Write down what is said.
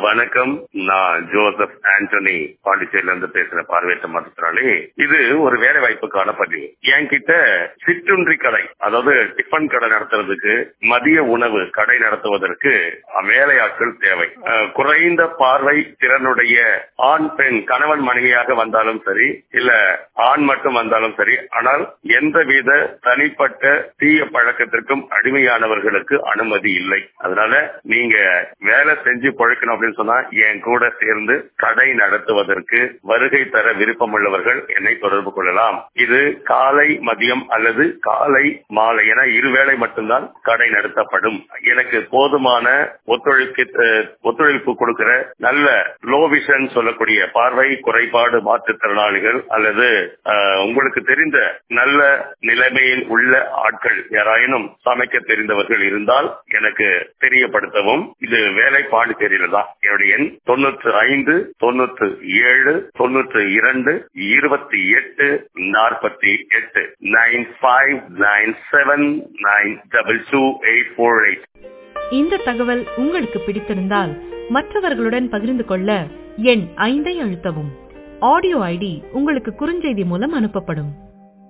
வணக்கம் நான் ஜோசப் ஆண்டனி பாண்டிச்சேரியில இருந்து பேசுற பார்வையற்ற மாற்றுத்திறனாளி இது ஒரு வேலை வாய்ப்புக்கான பதிவு என்கிட்ட சிற்றுண்டி கடை அதாவது டிஃபன் கடை நடத்துறதுக்கு மதிய உணவு கடை நடத்துவதற்கு வேலையாட்கள் தேவை அஹ், குறைந்த பார்வை திறனுடைய ஆண் பெண் கணவன் மனைவியாக வந்தாலும் சரி இல்ல ஆண் மட்டும் வந்தாலும் சரி ஆனால் எந்தவித தனிப்பட்ட தீய பழக்கத்திற்கும் அடிமையானவர்களுக்கு அனுமதி இல்லை அதனால நீங்க வேலை செஞ்சு பழக்கணும் அப்படின்னு சொன்னா என் கூட சேர்ந்து கடை நடத்துவதற்கு வருகை தர விருப்பமுள்ளவர்கள் என்னை தொடர்பு கொள்ளலாம் இது காலை மதியம் அல்லது காலை மாலை என இருவேளை மட்டும்தான் கடை நடத்தப்படும் எனக்கு போதுமான ஒத்துழைப்பு அஹ், ஒத்துழைப்பு கொடுக்கிற நல்ல லோ விஷன் சொல்லக்கூடிய பார்வை குறைபாடு மாற்றுத்திறனாளிகள் அல்லது அஹ், உங்களுக்கு தெரிந்த நல்ல நிலைமையில் உள்ள ஆட்கள் யாராயினும் சமைக்க தெரிந்தவர்கள் இருந்தால் எனக்கு தெரியப்படுத்தவும் இது வேலை பாண்டிச்சேரியில தான் என்னுடைய எண் தொண்ணூற்று ஐந்து தொண்ணூற்று ஏழு தொண்ணூற்று இரண்டு இருபத்தி எட்டு நாற்பத்தி எட்டு nine five nine seven nine double two eight four eight இந்த தகவல் உங்களுக்கு பிடித்திருந்தால் மற்றவர்களுடன் பகிர்ந்து கொள்ள எண் ஐந்தை அழுத்தவும் ஆடியோ ஐடி உங்களுக்கு குறுஞ்செய்தி மூலம் அனுப்பப்படும்